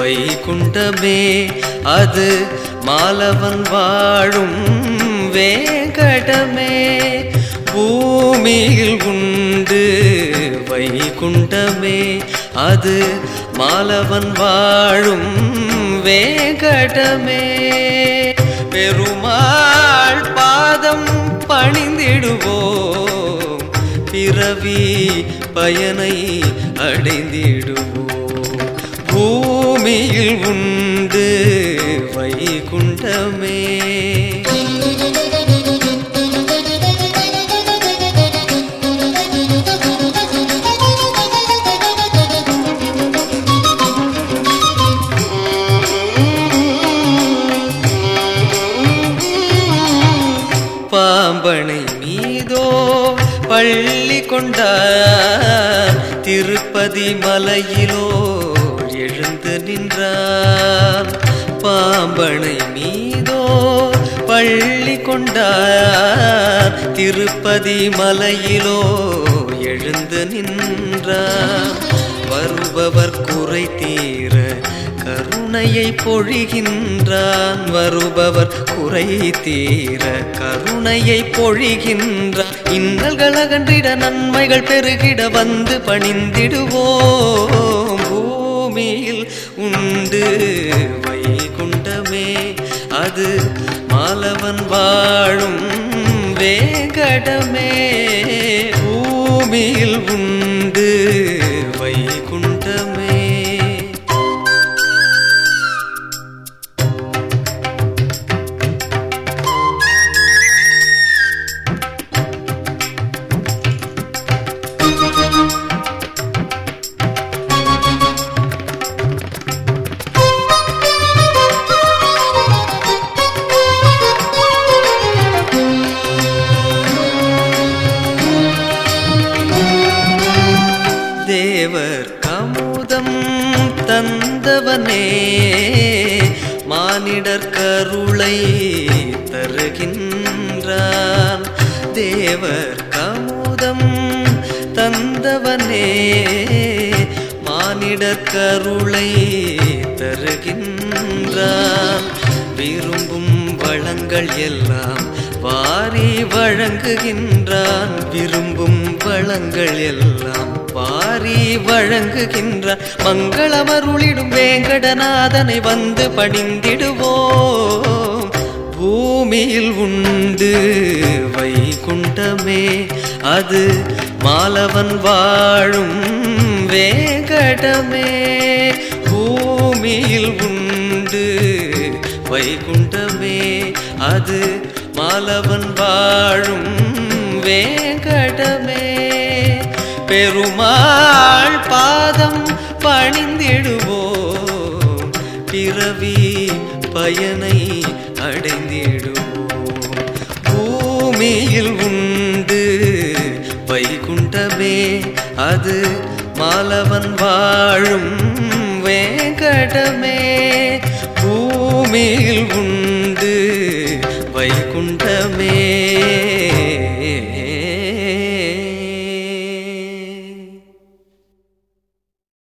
வைகுண்டமே அது மாலவன் வாழும் வேங்கடமே பூமியில் உண்டு வைகுண்டமே அது மாலவன் வாழும் வேங்கடமே பெருமாள் பாதம் பணிந்திடுவோம் பிறவி பயனை அடைந்திடுவோம் பூமியில் உண்டு வைகுண்டமே பாம்பனை மீதோ பள்ளி கொண்டார் திருப்பதி மலையிலோ எழுந்து நின்றார் பாம்பனை மீதோ பள்ளி கொண்டார் திருப்பதி மலையிலோ எழுந்து நின்றார் வருபவர் குறை தீர கருணையை பொழிகின்றான் வருபவர் குறை தீர கருணையை பொழிகின்றான் இன்னல்கள் அகன்றிட நன்மைகள் பெருகிட வந்து பணிந்திடுவோம் பூமியில் உண்டு வைகுண்டமே அது மாலவன் வாழும் வேங்கடமே பூமியில் உண்டு வைகுண்டமே தேவர் கமுதம் தந்தவனே மானிடர் கருளை தருகின்றான் தேவர் கமுதம் தந்தவனே மானிடர் கருளை தருகின்றான் விரும்பும் வளங்கள் எல்லாம் வாரி வழங்குகின்றான் விரும்பும் வளங்கள் எல்லாம் வாரி வழங்குகின்றான் மங்களமருளிடும் வேங்கடநாதனை வந்து பணிந்திடுவோம் பூமியில் உண்டு வைகுண்டமே அது மாலவன் வாழும் வேங்கடமே பூமியில் உண்டு வைகுண்டமே அது மாலவன் வாழும் வேங்கடமே பெருமாள் பாதம் பணிந்திடுவோம் பிறவி பயனை அடைந்திடுவோம் பூமியில் உண்டு வைகுண்டமே அது மாலவன் வாழும் வேங்கடமே பூமியில் உண்டு வைகுண்டமே